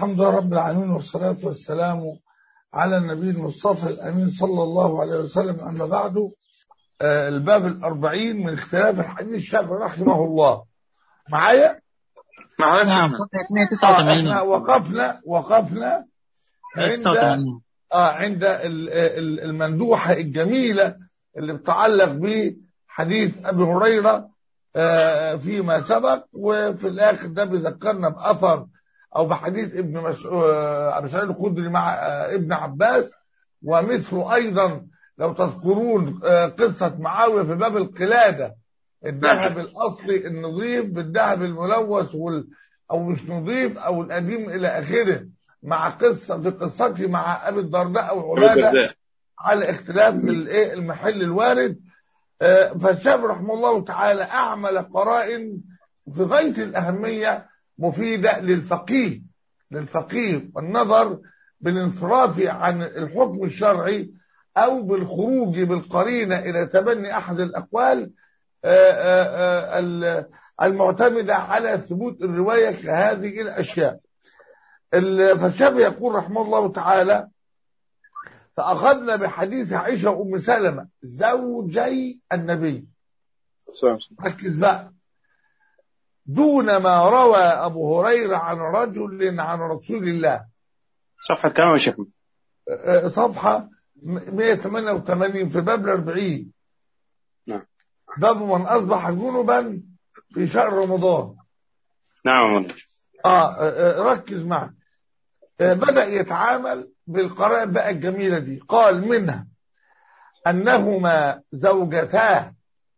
الحمد لله رب العالمين والصلاة والسلام على النبي المصطفى الأمين صلى الله عليه وسلم أما بعد آه، الباب الأربعين من اختلاف الحديث الشافعي رحمه الله معايا؟ معاك نعم نعم صفحة آه، احنا 189 وقفنا وقفنا عند 189 اه عند ال- ال- المندوحة الجميلة اللي بتعلق بحديث أبي هريرة آه، فيما سبق وفي الآخر ده بيذكرنا بأثر أو بحديث ابن مسعود أبي سعيد الخدري مع آه، ابن عباس ومثله أيضا لو تذكرون آه، قصة معاوية في باب القلادة الذهب الأصلي النظيف بالذهب الملوث وال أو مش نظيف أو القديم إلى آخره مع قصة في قصته مع أبي الدرداء أو عبادة على اختلاف الايه المحل الوارد آه، فالشافعي رحمه الله تعالى اعمل قرائن في غايه الاهميه مفيده للفقيه للفقيه والنظر بالانصراف عن الحكم الشرعي او بالخروج بالقرينه الى تبني احد الاقوال آه، آه، آه، ال- المعتمده على ثبوت الروايه كهذه الاشياء ال- فالشافعي يقول رحمه الله تعالى فأخذنا بحديث عائشة وأم سلمة زوجي النبي ركز بقى دون ما روى أبو هريرة عن رجل عن رسول الله صفحة كام يا شيخ آه، صفحة 188 في باب الأربعين نعم. باب من أصبح جنبا في شهر رمضان نعم يا مولانا. آه آه، آه، ركز معي آه، بدأ يتعامل بالقرائن بقى الجميلة دي قال منها أنهما زوجتاه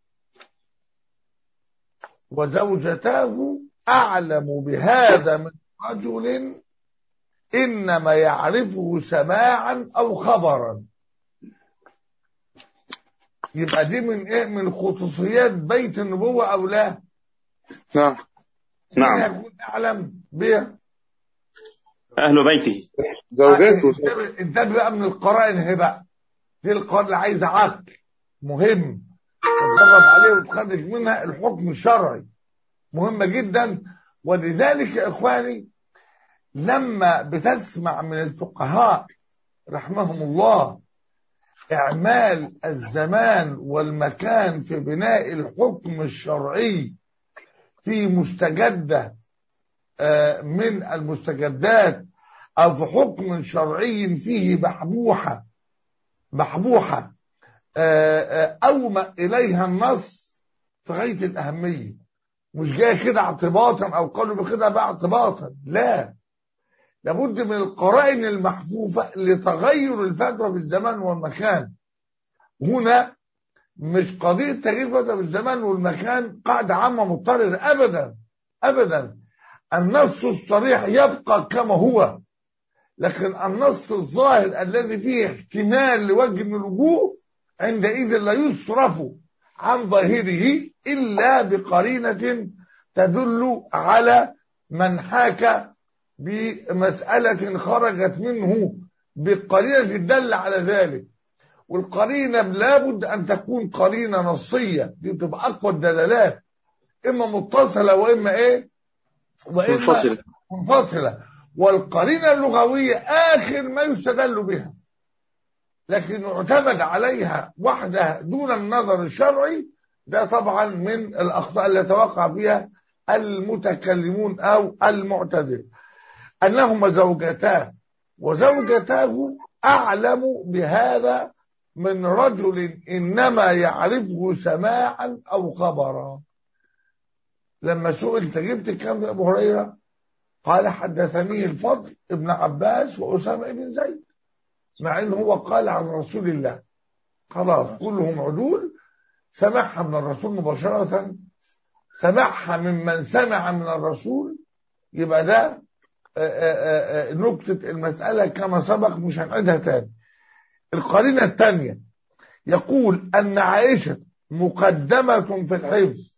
وزوجتاه أعلم بهذا من رجل إنما يعرفه سماعا أو خبرا يبقى دي من إيه من خصوصيات بيت النبوة أو لا نعم مين نعم يكون أعلم بها أهل بيته زوجاته انتبه بقى من القرائن اهي بقى دي القرائن اللي عايزه عقل مهم تتدرب عليه وتخرج منها الحكم الشرعي مهمه جدا ولذلك يا اخواني لما بتسمع من الفقهاء رحمهم الله اعمال الزمان والمكان في بناء الحكم الشرعي في مستجده آه، من المستجدات أو في حكم شرعي فيه بحبوحة بحبوحة آه، آه، أومأ إليها النص في غاية الأهمية مش جاي كده اعتباطا أو قالوا بكده بقى اعتباطا لا لابد من القرائن المحفوفة لتغير الفتوى في الزمان والمكان هنا مش قضية تغيير فتوى في الزمان والمكان قاعدة عامة مضطردة أبدا أبدا النص الصريح يبقى كما هو لكن النص الظاهر الذي فيه احتمال لوجه من الوجوه عندئذ لا يصرف عن ظاهره إلا بقرينة تدل على من حاك بمسألة خرجت منه بقرينة تدل على ذلك والقرينة لابد أن تكون قرينة نصية دي بتبقى أقوى الدلالات إما متصلة وإما إيه وإما منفصلة منفصلة والقرينة اللغوية آخر ما يستدل بها لكن يعتمد عليها وحدها دون النظر الشرعي ده طبعا من الأخطاء اللي يتوقع فيها المتكلمون أو المعتدل أنهما زوجتان وزوجتاه أعلم بهذا من رجل إنما يعرفه سماعا أو خبرا لما سئل انت جبت كام يا ابو هريره قال حدثني الفضل ابن عباس واسامه بن زيد مع ان هو قال عن رسول الله خلاص كلهم عدول سمعها من الرسول مباشره سمعها ممن سمع من الرسول يبقى ده آه، آه، آه، نكتة المسألة كما سبق مش هنعيدها تاني القرينة الثانية يقول أن عائشة مقدمة في الحفظ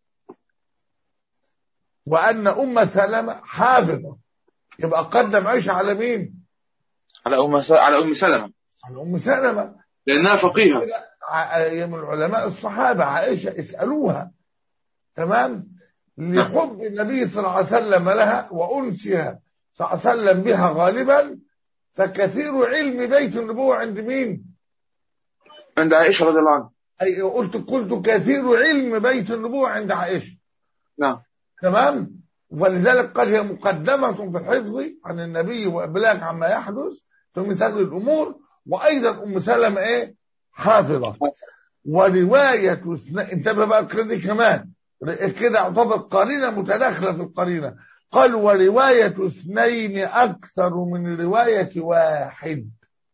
وأن أم سلمة حافظة يبقى قدم عائشة على مين؟ على أم س... على أم سلمة على أم سلمة لأنها فقيهة ع- من العلماء الصحابة عائشة اسألوها تمام لحب النبي صلى الله عليه وسلم لها وأنسها صلى الله عليه وسلم بها غالبا فكثير علم بيت النبوة عند مين؟ عند عائشة رضي الله عنها أي قلت قلت كثير علم بيت النبوة عند عائشة نعم تمام ولذلك قال هي مقدمة في الحفظ عن النبي وإبلاغ عما يحدث في مثال الأمور وأيضا أم سلمة إيه حافظة ورواية اثنين انتبه بقى كده كمان كده يعتبر قرينة متداخلة في القرينة قال ورواية اثنين أكثر من رواية واحد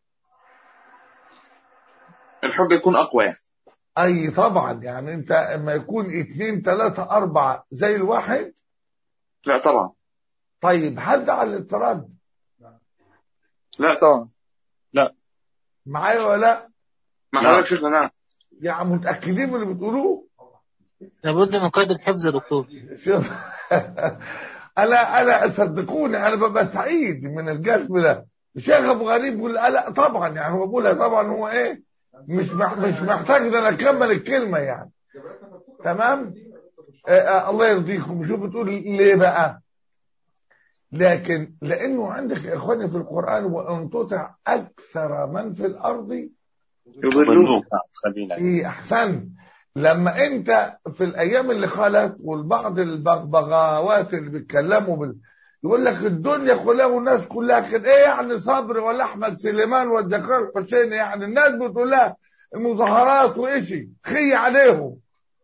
الحجة يكون أقوى يعني أي طبعا يعني أنت اما يكون اتنين تلاتة أربعة زي الواحد لا طبعا طيب حد على الاضطراد لا طبعا معايا ولا لا؟ ما نعم. حضرتك شيخنا نعم يعني متأكدين من اللي بتقولوه؟ لابد من قيد الحفظ يا دكتور شوف انا انا صدقوني انا ببقى سعيد من الجذب ده الشيخ ابو غريب بيقول لا لا طبعا يعني هو بيقولها طبعا هو ايه مش مح مش محتاج ان انا اكمل الكلمه يعني تمام آه آه الله يرضيكم شوف بتقول ليه بقى لكن لانه عندك يا اخواني في القران وان تطع اكثر من في الارض يضلوك ضلوك خلينا ايه احسن لما انت في الايام اللي خلت والبعض البغبغاوات اللي بيتكلموا بال... يقول لك الدنيا كلها والناس كلها كده ايه يعني صبري ولا احمد سليمان والذكر الحسيني يعني الناس بتقول لها المظاهرات وإشي خي عليهم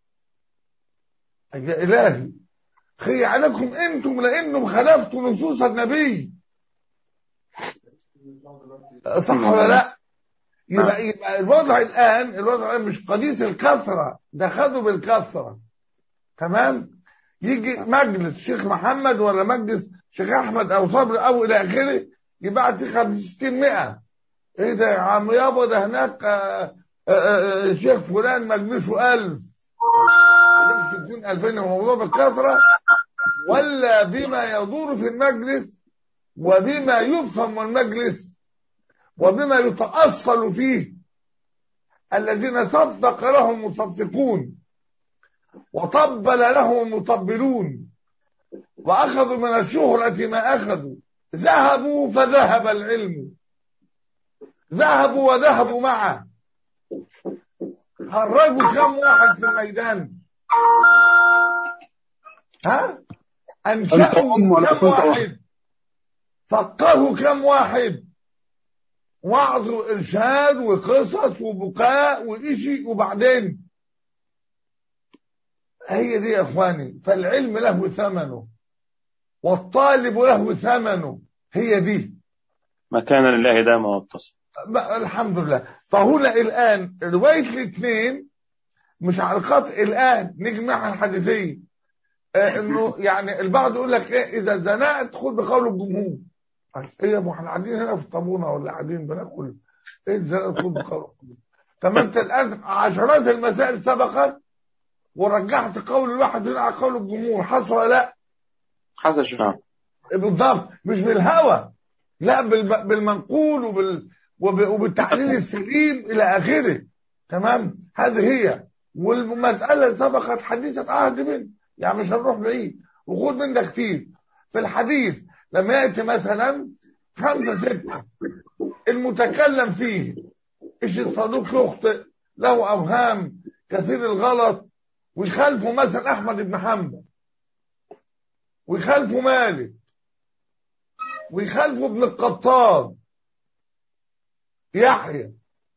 يا الهي خي عليكم انتم لانهم خالفتوا نصوص النبي صح ولا لا يبقى يبقى الوضع الان الوضع الان مش قضيه الكثره ده خدوا بالكثره تمام يجي مجلس شيخ محمد ولا مجلس شيخ احمد او صبري او الى اخره يبعت 50 100 ايه ده يا عم يابا ده هناك آه، آه، آه، شيخ فلان مجلسه 1000 مجلس يكون 2000 هو موضوع بالكثره ولا بما يدور في المجلس وبما يفهم من المجلس وبما يتأصل فيه الذين صفق لهم مصفقون وطبل لهم المطبلون وأخذوا من الشهرة ما أخذوا ذهبوا فذهب العلم ذهبوا وذهبوا معه خرجوا كم واحد في الميدان ها أنت أنشأوا أم ولا كم كنت أم؟ واحد فقهوا كم واحد وعظ وإرشاد وقصص وبكاء وإشي وبعدين هي دي يا إخواني فالعلم له ثمنه والطالب له ثمنه هي دي ما كان لله دام واتصل بقى الحمد لله فهنا الآن رواية الاثنين مش على الخط الآن نيجي ناحية الحديثية آه انه يعني البعض يقول لك ايه اذا زنقت خد بقول الجمهور ايه يا ابو احنا قاعدين هنا في الطابونه ولا قاعدين بناكل ايه الزنقت خد بقول الجمهور طب انت الان عشرات المسائل سبقت ورجحت قول الواحد هنا على قول الجمهور حصل ولا لا حسن شيخ نعم بالضبط مش بالهوى لا بالب- بالمنقول وبال وب- وبالتحليل السليم الى اخره تمام هذه هي والمساله سبقت حديثه عهد منه يعني مش هنروح بعيد وخد من ده كتير في الحديث لما ياتي مثلا خمسه سته المتكلم فيه ايش الصدوق يخطئ له اوهام كثير الغلط ويخالفه مثلا احمد بن حنبل ويخالفه مالك ويخالفه ابن القطان يحيى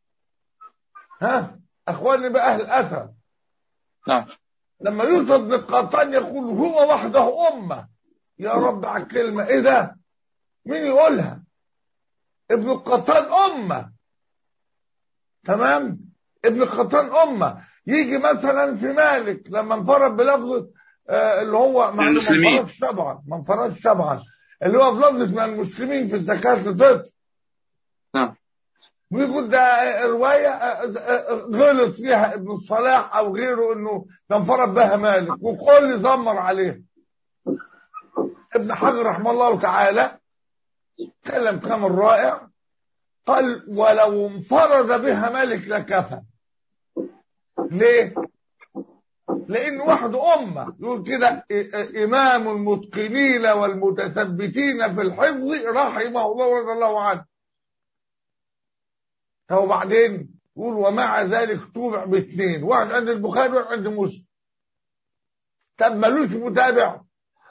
ها اخواني بقى اهل الاثر نعم لما يوسف ابن القطان يقول هو وحده امه يا رب على الكلمه ايه ده مين يقولها ابن القطان امه تمام ابن القطان امه يجي مثلا في مالك لما انفرد بلفظه آه اللي هو مع إنه ما المسلمين. انفردش طبعا ما انفردش طبعا اللي هو بلفظه من المسلمين في الزكاه الفطر نعم ويقول ده رواية غلط فيها ابن الصلاح أو غيره إنه ده انفرد بها مالك وكل زمر عليها ابن حجر رحمه الله تعالى تكلم كلام رائع قال ولو انفرد بها مالك لكفى ليه؟ لان وحده امه يقول كده إ- امام المتقنين والمتثبتين في الحفظ رحمه الله ورضي الله عنه هو بعدين يقول ومع ذلك توبع باثنين واحد عند البخاري وواحد عند مسلم طب ملوش متابع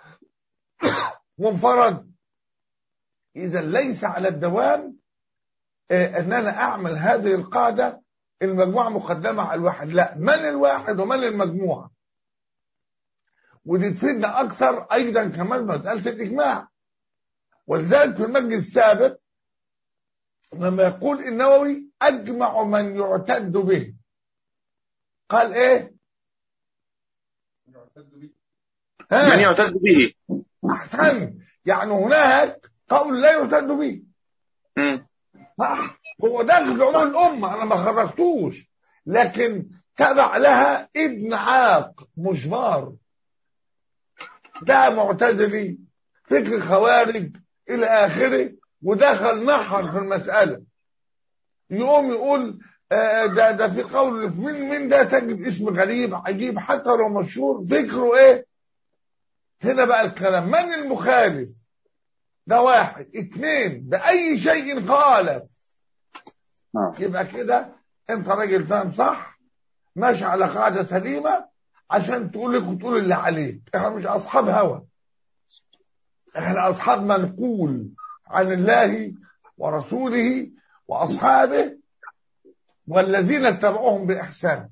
منفرد اذا ليس على الدوام آه، ان انا اعمل هذه القاعده المجموعه مقدمه على الواحد لا من الواحد ومن المجموعه ودي تفيدنا اكثر ايضا كمان مساله الاجماع ولذلك في المجلس السابق لما يقول النووي اجمع من يعتد به قال ايه ها؟ من يعتد به احسن يعني هناك قول لا يعتد به مم. صح هو داخل علوم الامه انا ما خرجتوش لكن تبع لها ابن عاق مجبار ده معتزلي فكر خوارج الى اخره ودخل نحر في المساله يقوم يقول آه، ده ده في قول في مين مين ده تجد اسم غريب عجيب حتى لو مشهور فكره ايه هنا بقى الكلام من المخالف ده واحد اتنين بأي شيء خالف نعم. يبقى كده انت راجل فاهم صح ماشي على قاعدة سليمة عشان تقول لك وتقول اللي عليك احنا مش اصحاب هوى احنا اصحاب منقول عن الله ورسوله واصحابه والذين اتبعوهم باحسان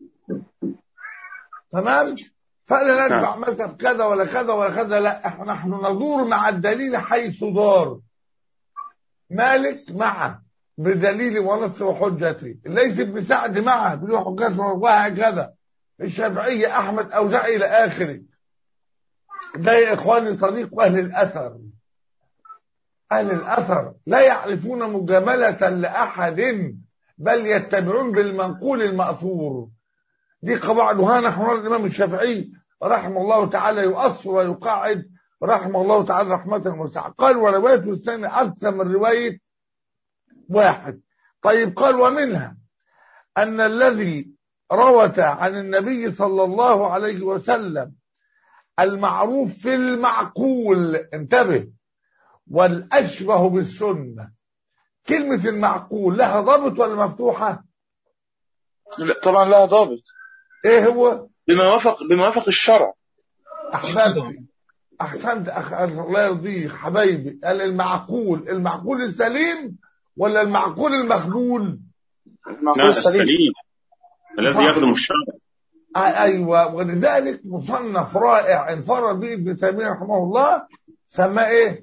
تمام فلا نتبع مذهب كذا ولا كذا ولا كذا لا احنا نحن ندور مع الدليل حيث دار مالك معه بدليل ونص وحجتي ليس بن سعد معه بله حجته وهكذا الشافعية أحمد أوزاعي إلى آخره ده يا إخواني طريق أهل الأثر أهل الأثر لا يعرفون مجاملة لأحد بل يتبعون بالمنقول المأثور دي قواعدها نحن نرى الإمام الشافعي رحمه الله تعالى يؤصل ويقاعد رحمه الله تعالى رحمة واسعة قال وروايته الثانية أكثر من رواية واحد طيب قال ومنها أن الذي روت عن النبي صلى الله عليه وسلم المعروف في المعقول انتبه والأشبه بالسنة كلمة المعقول لها ضابط ولا مفتوحة لا طبعا لها ضابط ايه هو بما وافق بما وافق الشرع احسنت احسنت اخ الله يرضيك حبايبي قال المعقول المعقول السليم ولا المعقول المخبول المعقول نعم السليم السليم الذي صح. يخدم الشرع آه ايوه ولذلك مصنف رائع انفرد به ابن تيميه رحمه الله سماه ايه؟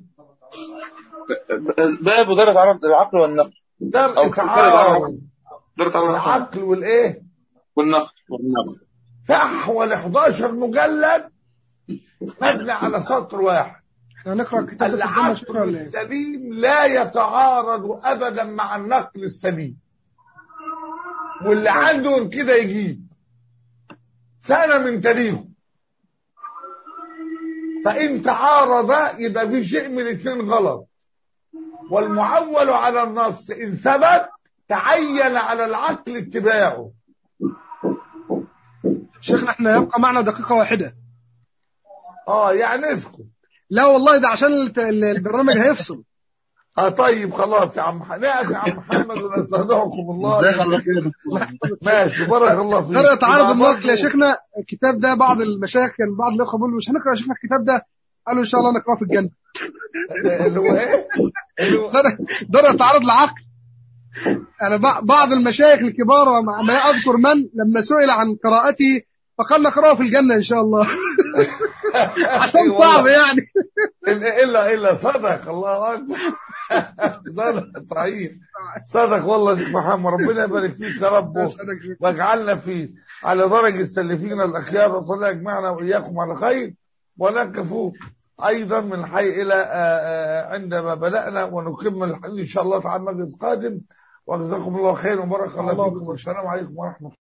باب درجة عرض العقل والنقل درء أو تعارض درجة عرض العقل العقل والايه؟ والنقل والنقل فحوى ال 11 مجلد مبني على سطر واحد احنا هنقرا الكتاب ده قدامنا شكرا العقل ولا ايه؟ السليم لا يتعارض ابدا مع النقل السليم واللي عنده كده يجيب سنة من تاريخه فإن تعارض يبقى في شيء من الاثنين غلط والمعول على النص إن ثبت تعين على العقل اتباعه شيخنا احنا يبقى معنا دقيقه واحده اه يعني اسكت لا والله ده عشان الت- ال- البرنامج هيفصل اه طيب خلاص يا عم ح- نقف يا عم محمد ونستودعكم الله ماشي بارك الله فيك فرق تعارض يبقى النقل يا برضو- شيخنا الكتاب ده بعض المشايخ كان بعض الاخوه بيقولوا مش هنقرا يا شيخنا الكتاب ده قالوا ان شاء الله نقراه في الجنه اللي هو ايه؟ اللي هو درجة تعارض العقل انا بع- بعض المشايخ الكبار وما- ما اذكر من لما سئل عن قراءته فقال نقراه في الجنه ان شاء الله عشان أيوة صعب والله. يعني إلا إلا إلا صدق الله أكبر صدق صحيح صدق والله شيخ محمد ربنا يبارك فيك يا رب أسعدك شيخ. واجعلنا في على درجة السلفين الأخيار وصلى الله يجمعنا وإياكم على خير ونقف أيضا من حي إلى آه، آه، عندما بدأنا ونكمل الحديث إن شاء الله تعالى مجلس قادم وجزاكم الله خير وبارك الله الله فيكم والسلام عليكم ورحمة الله